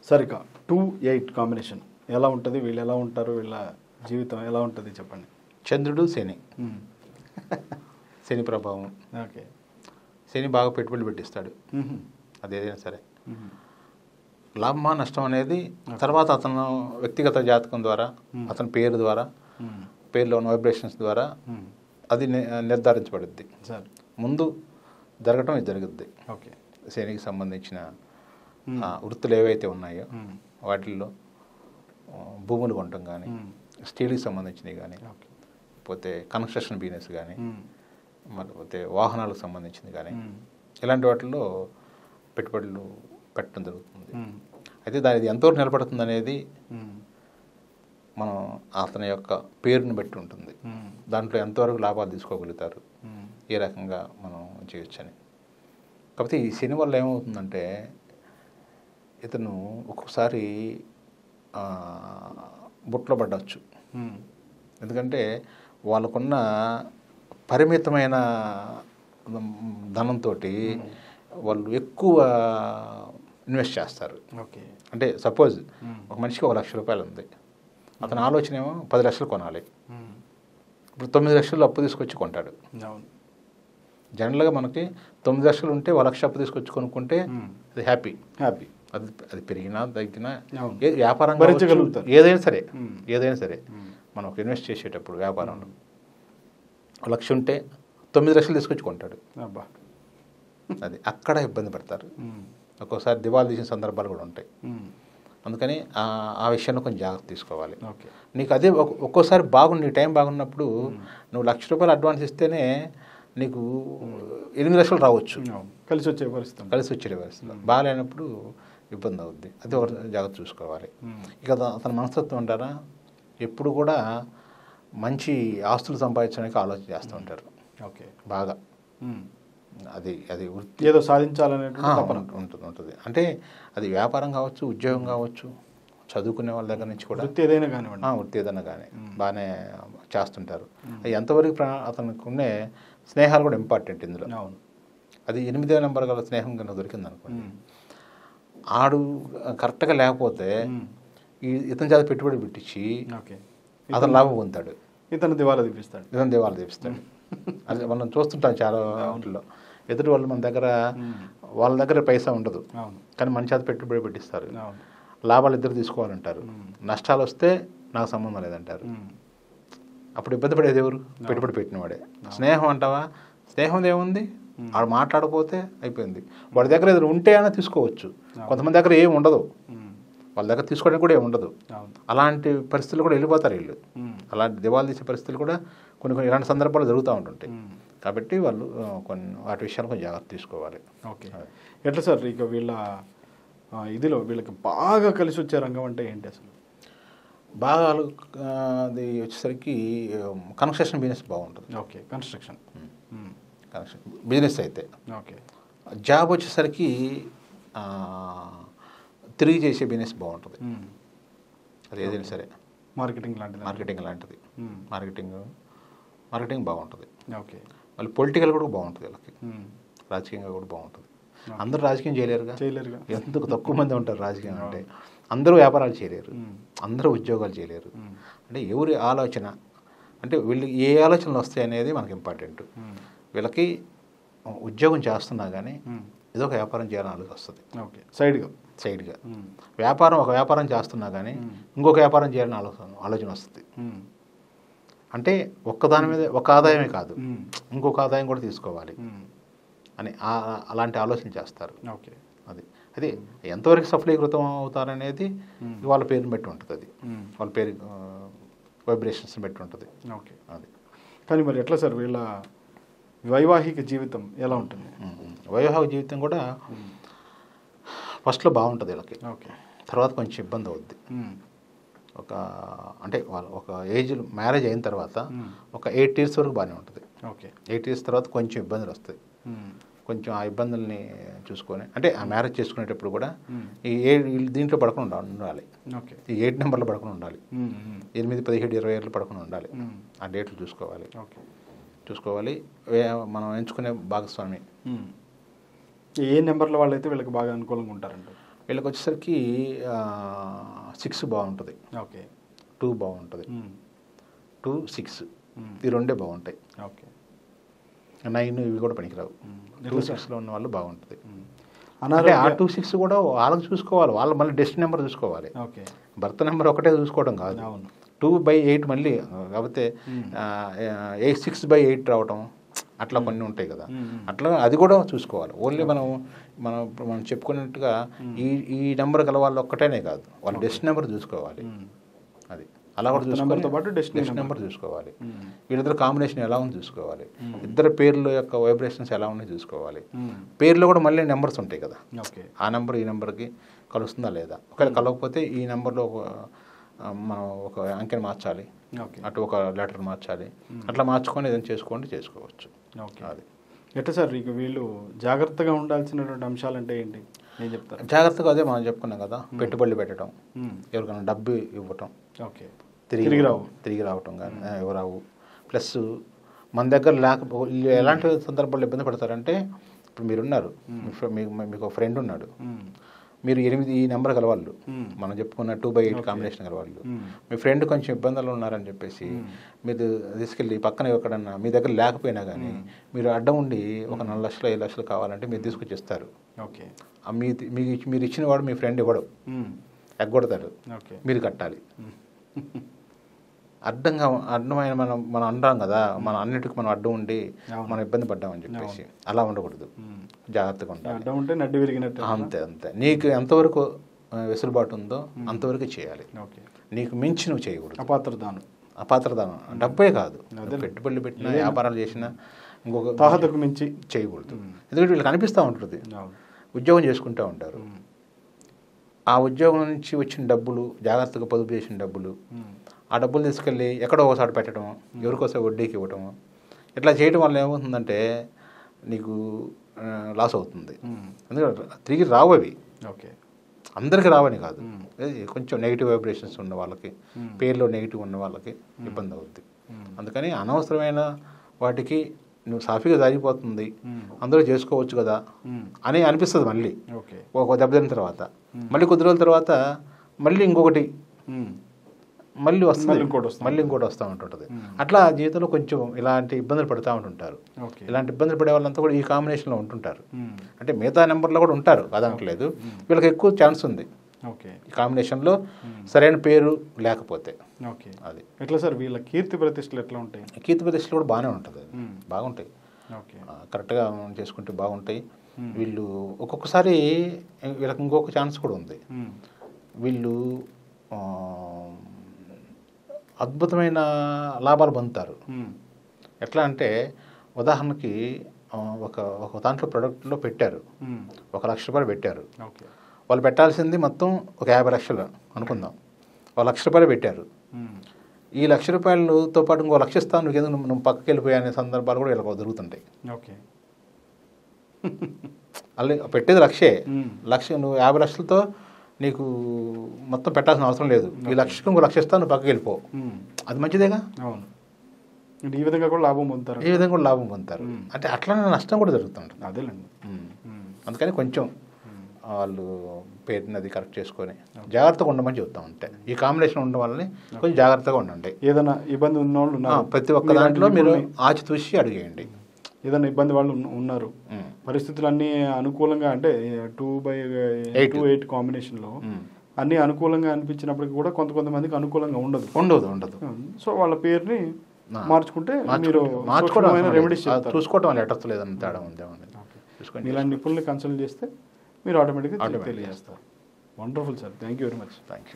సరిక two eight combination ఎలా ఉంటుంది వీళ్ళు ఎలా ఉంటారు వీళ్ళ జీవితం ఎలా ఉంటుంది చెప్పండి చంద్రుడు శని మ్మ్. శని ప్రభావం ఓకే శని బాగా పెట్టుబడి పెట్టిస్తాడు మ్మ్. అది ఏదైనా సరే మ్మ్. లాభమా నష్టం అనేది తర్వాత అతను వ్యక్తిగత జాతకం ద్వారా అతని పేరు ద్వారా మ్మ్. పేరులో ఉన్న వైబ్రేషన్స్ ద్వారా మ్మ్. అది ని- నిర్ధారించబడుద్ది సార్ ముందు జరగటం ఇది జరుగుద్ది ఓకే శనికి సంబంధించిన మ్మ్. ఆ, వృత్తులు ఏవైతే ఉన్నాయో మ్మ్. వాటిల్లో ఆ, భూములు కొనటం కానీ మ్మ్. స్టీల్కి సంబంధించినవి కానీ ఓకే పోతే కన్స్ట్రక్షన్ బిజినెస్ కానీ మ్మ్. మరి పోతే వాహనాలకు సంబంధించింది కానీ మ్మ్. ఇలాంటి వాటిల్లో పెట్టుబడులు పెట్టడం జరుగుతుంది మ్మ్. అయితే దాని ఇది ఎంతవరకు నిలబడుతుంది అనేది మ్మ్. మనం అతని యొక్క పేరుని బట్టి ఉంటుంది మ్మ్. దాంట్లో ఎంతవరకు లాభాలు తీసుకోగలుగుతారు మ్మ్. ఏ రకంగా మనం చేయొచ్చని కాకపోతే ఈ శని వల్ల ఏమవుతుందంటే ఇతను ఒక్కొక్కసారి ఆ, బుట్లో పడవచ్చు మ్మ్. ఎందుకంటే వాళ్ళకున్న పరిమితమైన ధనంతో వాళ్ళు ఎక్కువ ఇన్వెస్ట్ చేస్తారు ఓకే అంటే సపోజ్ మ్మ్. ఒక మనిషికి ఒక లక్ష రూపాయలు ఉంది అతని ఆలోచన ఏమో పది లక్షలు కొనాలి మ్మ్. ఇప్పుడు తొమ్మిది లక్షలు అప్పు తీసుకొచ్చి కొంటాడు అవును జనరల్గా మనకి తొమ్మిది లక్షలు ఉంటే ఒక లక్ష అప్పు తీసుకొచ్చి కొనుక్కుంటే మ్మ్. అది హ్యాపీ హ్యాపీ అది అది పెరిగినా తగ్గినా అవును. ఏ వ్యాపారం కావచ్చు, భరించగలుగుతారు. ఏదైనా సరే మ్మ్. ఏదైనా సరే మ్మ్. మనం ఒక ఇన్వెస్ట్ చేసేటప్పుడు వ్యాపారంలో ఒక లక్ష ఉంటే తొమ్మిది లక్షలు తీసుకొచ్చి కొంటాడు అబ్బా అది అక్కడ ఇబ్బంది పడతారు మ్మ్. ఒక్కోసారి దివాళీ తీసిన సందర్భాలు కూడా ఉంటాయి మ్మ్. అందుకని ఆ ఆ విషయంలో కొంచెం జాగ్రత్త తీసుకోవాలి ఓకే నీకు అదే ఒక్- ఒక్కోసారి బాగుంది నీ టైం బాగున్నప్పుడు నువ్వు లక్ష రూపాయలు అడ్వాన్స్ ఇస్తేనే నీకు ఎనిమిది లక్షలు రావచ్చు అవును కలిసి వచ్చే పరిస్థితి ఉంది. కలిసి వచ్చే పరిస్థితి బాగాలేనప్పుడు ఇబ్బంది అవుద్ది అది ఒక జాగ్రత్త చూసుకోవాలి మ్మ్. ఇక అత- అతని మనస్తత్వం అంటారా ఎప్పుడు కూడా మంచి ఆస్తులు సంపాదించడానికి ఆలోచన చేస్తూ ఉంటారు ఓకే బాగా మ్మ్. అది అది వృత్తి ఏదో సాధించాలనేటువంటి ఆ, తపన ఉంటు- ఉంటుంది ఉంటుంది అంటే అది వ్యాపారం కావచ్చు ఉద్యోగం కావచ్చు చదువుకునే వాళ్ళ దగ్గర నుంచి కూడా వృత్తి ఏదైనా కానివ్వండి ఆ, వృత్తి ఏదన్నా కానీ బాగానే చేస్తుంటారు అది ఎంతవరకు ప్రా- అతనికి ఉండే స్నేహాలు కూడా ఇంపార్టెంట్ ఇందులో అవును అది ఎనిమిదో నెంబర్ గల స్నేహం కనుక దొరికింది అనుకోండి మ్మ్. ఆడు కరెక్ట్గా లేకపోతే మ్మ్. ఈ ఇతని చేత పెట్టుబడి పెట్టించి ఓకే అతను లాభం పొందుతాడు ఇతను దివాలా తీపిస్తాడు ఇతను దేవాలు తెప్పిస్తాడు అది మనం చూస్తుంటాం చాలా వాటిల్లో ఎదుటి వాళ్ళు మన దగ్గర వాళ్ళ దగ్గర పైసా ఉండదు అవును కానీ మన చేత పెట్టుబడి పెట్టిస్తారు అవును లాభాలు ఇద్దరు తీసుకోవాలంటారు నష్టాలు వస్తే నాకు సంబంధం లేదంటారు మ్మ్. అప్పుడు ఇబ్బంది పడేది ఎవరు పెట్టుబడి పెట్టినవాడే స్నేహం అంటావా స్నేహం ఏముంది వాడు మాట్లాడకపోతే అయిపోయింది వాడి దగ్గర ఏదైనా ఉంటే అయినా తీసుకోవచ్చు కొంతమంది దగ్గర ఏం ఉండదు మ్మ్. వాళ్ళ దగ్గర తీసుకోవడానికి కూడా ఏమి ఉండదు అవును అలాంటి పరిస్థితులు కూడా వెళ్ళిపోతారు వీళ్ళు మ్మ్. అలాంటి దివాళీ తీసే పరిస్థితులు కూడా కొన్ని కొన్ని ఇలాంటి సందర్భాలు జరుగుతూ ఉంటుంటాయి మ్మ్. కాబట్టి వాళ్ళు ఆ, కొన్ని వాటి విషయాలు కొంచెం జాగ్రత్త తీసుకోవాలి ఓకే ఎట్లా సార్ ఇక వీళ్ళ ఆ, ఇదిలో వీళ్ళకి బాగా కలిసి వచ్చే రంగం అంటే ఏంటి అసలు బాగా ఆలు- ఆ, అది వచ్చేసరికి కన్స్ట్రక్షన్ బిజినెస్ బాగుంటుంది ఓకే కన్స్ట్రక్షన్ మ్మ్. కన్స్ట్రక్షన్ బిజినెస్ అయితే ఓకే జాబ్ వచ్చేసరికి ఆ, తిరిగి చేసే బిజినెస్ బాగుంటుంది మ్మ్. అది ఏదైనా సరే మార్కెటింగ్ లాంటిది మార్కెటింగ్ లాంటిది మ్మ్. మార్కెటింగ్ మార్కెటింగ్ బాగుంటుంది ఓకే మళ్ళీ పొలిటికల్ కూడా బాగుంటుంది వీళ్ళకి మ్మ్. రాజకీయంగా కూడా బాగుంటుంది అందరూ రాజకీయం చేయలేరుగా చేయలేరుగా ఎందుకు తక్కువ మంది ఉంటారు రాజకీయం అంటే అందరూ వ్యాపారాలు చేయలేరు మ్మ్. అందరూ ఉద్యోగాలు చేయలేరు మ్మ్. అంటే ఎవరి ఆలోచన అంటే వీళ్ళు ఏ ఆలోచనలు వస్తాయి అనేది మనకి ఇంపార్టెంట్ మ్మ్. వీళ్ళకి ఉద్యోగం చేస్తున్నా కానీ మ్మ్. ఏదో ఒక వ్యాపారం చేయాలని ఆలోచన వస్తుంది ఓకే సైడ్గా సైడ్గా మ్మ్. వ్యాపారం ఒక వ్యాపారం చేస్తున్నా కానీ ఇంకొక వ్యాపారం చేయాలని ఆలోచన ఆలోచన వస్తుంది మ్మ్. అంటే ఒక్కదాని మీద ఒక ఆదాయమే కాదు మ్మ్. ఇంకొక ఆదాయం కూడా తీసుకోవాలి మ్మ్. అని ఆ- అలాంటి ఆలోచన చేస్తారు ఓకే అది అది ఎంతవరకు సఫలీకృతం అవుతారనేది వాళ్ళ పేరుని బట్టి ఉంటుంది అది మ్మ్. వాళ్ళ పేరు వైబ్రేషన్స్ బట్టి ఉంటుంది ఓకే అది కానీ మరి ఎట్లా సార్ వీళ్ళ వైవాహిక జీవితం ఎలా ఉంటుంది ఉమ్. వైవాహిక జీవితం కూడా ఫస్ట్లో బాగుంటుంది వీళ్ళకి ఓకే తర్వాత కొంచెం ఇబ్బంది అవుద్ది మ్మ్. ఒక అంటే వాళ్ళు ఒక ఏజ్ మ్యారేజ్ అయిన తర్వాత మ్మ్. ఒక ఎయిట్ ఇయర్స్ వరకు బాగానే ఉంటుంది ఓకే ఎయిట్ ఇయర్స్ తర్వాత కొంచెం ఇబ్బందులు వస్తాయి మ్మ్. కొంచెం ఆ ఇబ్బందుల్ని చూసుకొని అంటే ఆ మ్యారేజ్ చేసుకునేటప్పుడు కూడా మ్మ్. ఈ ఏ వీళ్ళు దీంట్లో పడకుండా ఉండా- ఉండాలి ఓకే ఈ ఎయిట్ నెంబర్లో పడకుండా ఉండాలి మ్మ్. మ్మ్. ఎనిమిది పదిహేడు ఇరవై ఏళ్ళు పడకుండా ఉండాలి మ్మ్. ఆ డేట్లు చూసుకోవాలి ఓకే చూసుకోవాలి వే- మనం ఎంచుకునే భాగస్వామి మ్మ్. ఏ నెంబర్ల వాళ్ళైతే వీళ్ళకి బాగా అనుకూలంగా ఉంటారంట వీళ్ళకి వచ్చేసరికి సిక్స్ బాగుంటుంది ఓకే టూ బాగుంటుంది మ్మ్. టూ సిక్స్ మ్మ్. ఈ రెండే బాగుంటాయి ఓకే నైన్ ఇవి కూడా పనికిరావు మ్మ్. టూ సిక్స్లో ఉన్న వాళ్ళు బాగుంటుంది మ్మ్. అంటే ఆ అనారోగ్య టూ సిక్స్ కూడా వాళ్ళకి చూసుకోవాలి వాళ్ళు మళ్ళీ డెస్ట్ నెంబర్ చూసుకోవాలి ఓకే భర్త నెంబర్ ఒకటే చూసుకోవడం కాదు అవును టూ బై ఎయిట్ మళ్ళీ కాకపోతే ఎయిట్ సిక్స్ బై ఎయిట్ రావటం అట్లా కొన్ని ఉంటాయి కదా మ్మ్. అట్లా అది కూడా చూసుకోవాలి ఓన్లీ మనం మనం ఇప్పుడు మనం చెప్పుకున్నట్టుగా ఈ ఈ నెంబర్ గల వాళ్ళు ఒక్కటేనే కాదు వాళ్ళ డెస్ట్ నెంబర్ చూసుకోవాలి మ్మ్. అది అలా కూడా భర్త నెంబర్తో పాటు చూసుకోవాలి destiny డెస్ట్ నెంబర్. నెంబర్ చూసుకోవాలి మ్మ్. వీళ్ళిద్దరు కాంబినేషన్ ఎలా ఉంది చూసుకోవాలి ఇద్దరు పేర్ల యొక్క వైబ్రేషన్స్ ఎలా ఉన్నాయి చూసుకోవాలి మ్మ్. పేర్లో కూడా మళ్ళీ నెంబర్స్ ఉంటాయి కదా ఓకే ఆ నెంబర్ ఈ నెంబర్కి కలుస్తుందా లేదా ఒకవేళ కలవకపోతే ఈ నెంబర్లో ఒక ఆ, మనం ఒక అంకెని మార్చాలి ఓకే అటు ఒక లెటర్ మార్చాలి అట్లా మార్చుకొని ఏదైనా చేసుకోండి చేసుకోవచ్చు ఓకే అది ఎట్లా సార్ ఇక వీళ్ళు జాగ్రత్తగా ఉండాల్సినటువంటి అంశాలు అంటే ఏంటి ఏం చెప్తారు జాగ్రత్తగా అదే మనం చెప్పుకున్నాం కదా పెట్టుబడులు పెట్టడం మ్మ్. ఎవరికైనా డబ్బు ఇవ్వటం ఓకే తిరిగి తిరిగి రావు. తిరిగి రావటం కానీ ఎవరావు ప్లస్ మన దగ్గర లేకపో వీళ్ళు ఎలాంటి సందర్భాల్లో ఇబ్బంది పడతారంటే ఇప్పుడు మీరున్నారు మీ ఫ్రె- మీకు మీకు ఒక ఫ్రెండ్ ఉన్నాడు మ్మ్. మీరు ఎనిమిది ఈ నెంబర్ గలవాళ్ళు మ్మ్. మనం చెప్పుకున్న టూ బై ఎయిట్ కాంబినేషన్ గలవాళ్ళు మ్మ్. మీ ఫ్రెండ్ కొంచెం ఇబ్బందులు ఉన్నారని చెప్పేసి మీరు తీసుకెళ్ళి పక్కన ఎక్కడన్నా మీ దగ్గర లేకపోయినా కానీ మీరు అడ్డం ఉండి ఒక నాలుగు లక్షలు ఐదు లక్షలు కావాలంటే మీరు తీసుకొచ్చిస్తారు ఓకే ఆ మీ మీకు ఇచ్చి- మీరు ఇచ్చిన వాడు మీ ఫ్రెండ్ ఇవ్వడు మ్మ్. ఎగ్గొడతాడు ఓకే మీరు కట్టాలి అడ్డంగా అడ్డమైన మనం మనం అంటాం కదా మన అన్నిటికి మనం అడ్డం ఉండి అవును. మనం ఇబ్బంది పడ్డామని చెప్పేసి అలా ఉండకూడదు మ్మ్. జాగ్రత్తగా ఉండాలి అడ్డం ఉంటే నడ్డి విరిగినట్టు అంతే అంతే నీకు ఎంతవరకు ఆ, వెసులుబాటు ఉందో అంతవరకు చేయాలి ఓకే నీకు మించి నువ్వు చేయకూడదు అపాత్రదానం అపాత్రదానం డబ్బే కాదు నువ్వు పెట్టుబడులు పెట్టినా వ్యాపారాలు చేసినా ఇంకొక తాహతకు మించి చేయకూడదు ఎందుకంటే వీళ్ళకి అనిపిస్తూ ఉంటుంది అవును ఉద్యోగం చేసుకుంటూ ఉంటారు మ్మ్. ఆ ఉద్యోగం నుంచి వచ్చిన డబ్బులు జాగ్రత్తగా పొదుపు చేసిన డబ్బులు మ్మ్. ఆ డబ్బులు తీసుకెళ్ళి ఎక్కడో ఒకసారి పెట్టడం ఎవరికోసం వడ్డీకి ఇవ్వటం ఇట్లా చేయడం వల్ల ఏమవుతుందంటే నీకు ఆ, లాస్ అవుతుంది మ్మ్. ఎందుకంటే తిరిగి రావు అవి ఓకే అందరికీ రావని కాదు మ్మ్. ఇది కొంచెం నెగిటివ్ వైబ్రేషన్స్ ఉన్న వాళ్ళకి మ్మ్. పేర్లో నెగిటివ్ ఉన్న వాళ్ళకి ఇబ్బంది అవుద్ది మ్మ్. అందుకని అనవసరమైన వాటికి నువ్వు సాఫీగా జరిగిపోతుంది మ్మ్. అందరూ చేసుకోవచ్చు కదా మ్మ్. అని అనిపిస్తుంది మళ్ళీ ఓకే ఒక దెబ్బతిన్న తర్వాత మళ్ళీ కొద్ది రోజుల తర్వాత మళ్ళీ ఇంకొకటి మ్మ్. మళ్ళీ వస్తుంది మళ్ళీ ఇంకోటి వస్తుంది. మళ్ళీ ఇంకోటి వస్తూ ఉంటుంటుంది అట్లా జీవితంలో కొంచెం ఇలాంటి ఇబ్బందులు పడుతూ ఉంటుంటారు ఓకే ఇలాంటి ఇబ్బందులు పడే వాళ్ళంతా కూడా ఈ కాంబినేషన్లో ఉంటుంటారు మ్మ్. అంటే మిగతా నెంబర్లో కూడా ఉంటారు కాదనట్లేదు వీళ్ళకి ఎక్కువ ఛాన్స్ ఉంది ఓకే ఈ కాంబినేషన్లో సరైన పేరు లేకపోతే ఓకే అది ఎట్లా సార్ వీళ్ళ కీర్తి ప్రతిష్టలు ఎట్లా ఉంటాయి కీర్తి ప్రతిష్టలు కూడా బాగానే ఉంటుంది అది. మ్మ్. బాగుంటాయి ఓకే ఆ, కరెక్ట్గా మనం చేసుకుంటే బాగుంటాయి వీళ్ళు ఒక్కొక్కసారి వీళ్ళకి ఇంకొక ఛాన్స్ కూడా ఉంది మ్మ్. వీళ్ళు ఆ, అద్భుతమైన లాభాలు పొందుతారు మ్మ్. ఎట్లా అంటే ఉదాహరణకి ఆ, ఒక ఒక దాంట్లో ప్రొడక్ట్లో పెట్టారు మ్మ్. ఒక లక్ష రూపాయలు పెట్టారు ఓకే వాళ్ళు పెట్టాల్సింది మొత్తం ఒక యాభై లక్షలు అనుకుందాం ఒక లక్ష రూపాయలు పెట్టారు మ్మ్. ఈ లక్ష రూపాయలతో పాటు ఇంకో లక్ష ఇస్తాను నువ్వు ఎందుకు నువ్వు పక్కకి వెళ్ళిపోయా అనే సందర్భాలు కూడా వీళ్ళకి దొరుకుతుంటాయి ఓకే అల్లి పెట్టేది లక్షే మ్మ్. లక్ష నువ్వు యాభై లక్షలతో నీకు మొత్తం పెట్టాల్సిన అవసరం లేదు ఈ లక్షకు ఇంకో లక్ష ఇస్తాను నువ్వు పక్కకి వెళ్ళిపో మ్మ్. అది మంచిదేగా అవును అంటే ఈ విధంగా కూడా లాభం పొందుతారు ఈ విధంగా కూడా లాభం పొందుతారు అంటే అట్లనే నష్టం కూడా జరుగుతుంటుంది అదేలేండి మ్మ్. మ్మ్. అందుకని కొంచెం వాళ్ళు పేరుని అది కరెక్ట్ చేసుకొని జాగ్రత్తగా ఉండమని చెప్తాం అంతే ఈ కాంబినేషన్ ఉండడం వల్లనే కొంచెం జాగ్రత్తగా ఉండండి ఏదైనా ఇబ్బంది ఉన్న వాళ్ళు ఆ, ఉన్నారు ప్రతి ఒక్క మీలాంటి దాంట్లో మీరు నిపుణుల్ని- ఆచితూసి అడిగేయండి ఏదైనా ఇబ్బంది వాళ్ళు ఉన్న- ఉన్నారు మ్మ్. పరిస్థితులు అన్నీ అనుకూలంగా అంటే two by Eight. Two eight కాంబినేషన్లో మ్మ్. అన్నీ అనుకూలంగా అనిపించినప్పటికీ కూడా కొంత కొంతమందికి అనుకూలంగా ఉండదు ఉండదు ఉండదు సో వాళ్ళ పేరుని ఆ. మార్చుకుంటే మీరు మార్చుకోవడం సూక్ష్మమైన అవసరం రెమెడీస్ లేదు. అది చెప్తారు చూసుకోవడం వల్ల లెటర్స్ లేదని తేడా ఉందేమండి చూసుకోండి మీలాంటి నిపుణుల్ని కన్సల్ట్ చేస్తే మీరు ఆటోమేటిక్గా Automatic. తెలియజేస్తారు wonderful sir thank you very much thank you